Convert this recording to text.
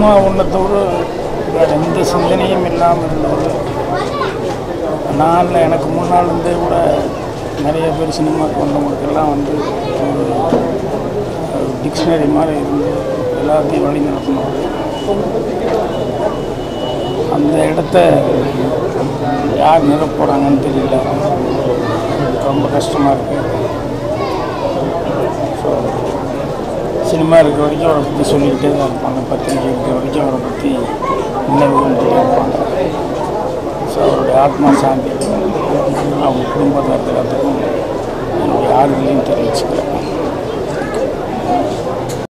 cinema ஒன்றை தவிர வேறு எந்த சிந்தனையும் இல்லாமல் இருந்தது நான் எனக்கு முன்னால் இருந்தே கூட நிறைய பேர் சினிமாவுக்கு வந்தவங்களுக்கெல்லாம் வந்து ஒரு டிக்ஷனரி மாதிரி இருந்து எல்லாத்தையும் வழி நடத்தணும் அந்த இடத்த யார் நிரப்போகிறாங்கன்னு தெரியல ரொம்ப கஷ்டமாக இருக்குது ஸோ சினிமா இருக்கிற வரைக்கும் அவரை பற்றி சொல்லிக்கிட்டே தான் இருப்பாங்க பத்திரிக்கை இருக்கிற வரைக்கும் அவரை பற்றி நினைவுகள்கிட்டே இருப்பாங்க ஸோ அவருடைய ஆத்மா சாந்தி அவங்க குடும்பத்தார் எல்லாத்துக்கும் என்னுடைய ஆறுதலையும் தெரிவிச்சுக்கிறேன்